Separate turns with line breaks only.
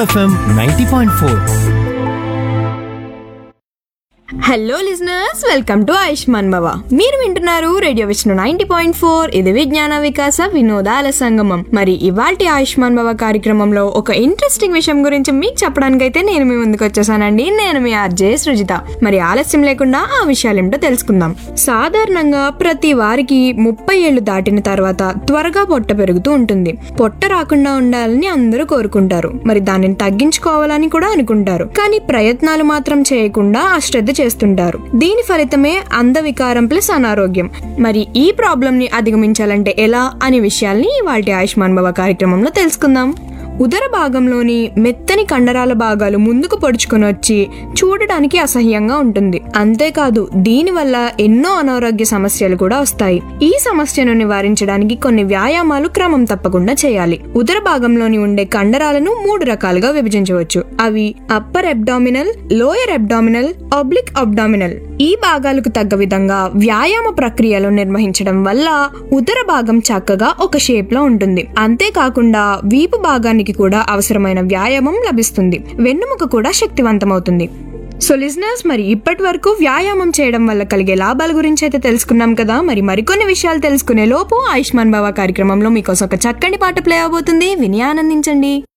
FM ninety point four
hello listeners welcome to Ayushman Bhava మీరు వింటున్నారు radio Vishnu ninety point four ఇది విజ్ఞాన వికాస వినోదాల సంగమం మరి ఇవాల్టి ఆయుష్మాన్ భవ కార్యక్రమంలో ఒక ఇంట్రెస్టింగ్ విషయం గురించి మీకు చెప్పడానికైతే నేను మీ ముందుకు వచ్చేసానండి నేను మీ ఆర్జే సృజిత మరి ఆలస్యం లేకుండా ఆ విషయాలేమిటో తెలుసుకుందాం సాధారణంగా ప్రతి వారికి ముప్పై ఏళ్లు దాటిన తర్వాత త్వరగా పొట్ట పెరుగుతూ ఉంటుంది పొట్ట రాకుండా ఉండాలని అందరూ కోరుకుంటారు మరి దానిని తగ్గించుకోవాలని కూడా అనుకుంటారు కానీ ప్రయత్నాలు మాత్రం చేయకుండా అశ్రద్ధ చేస్తుంటారు దీని ఫలితమే అందవికారం ప్లస్ అనారోగ్యం మరి ఈ ప్రాబ్లం ని అధిగమించాలంటే ఎలా అనే విషయాల్ని వాటి ఆయుష్మాన్ భవ కార్యక్రమంలో తెలుసుకుందాం ఉదర భాగంలోని మెత్తని కండరాల భాగాలు ముందుకు పొడుచుకొని వచ్చి చూడడానికి అసహ్యంగా ఉంటుంది అంతేకాదు దీనివల్ల ఎన్నో అనారోగ్య సమస్యలు కూడా వస్తాయి ఈ సమస్యను నివారించడానికి కొన్ని వ్యాయామాలు క్రమం తప్పకుండా చేయాలి ఉదర భాగంలోని ఉండే కండరాలను మూడు రకాలుగా విభజించవచ్చు అవి upper abdominal lower abdominal oblique abdominal ఈ భాగాలకు తగ్గ విధంగా వ్యాయామ ప్రక్రియలు నిర్వహించడం వల్ల ఉదర భాగం చక్కగా ఒక షేప్ లో ఉంటుంది అంతేకాకుండా వీపు భాగానికి కూడా అవసరమైన వ్యాయామం లభిస్తుంది వెన్నుముక కూడా శక్తివంతమవుతుంది సో లిజనర్స్ మరి ఇప్పటి వరకు వ్యాయామం చేయడం వల్ల కలిగే లాభాల గురించి అయితే తెలుసుకున్నాం కదా మరి మరికొన్ని విషయాలు తెలుసుకునే లోపు ఆయుష్మాన్ బాబా కార్యక్రమంలో మీకోసం ఒక చక్కని పాట ప్లే అవబోతుంది విని ఆనందించండి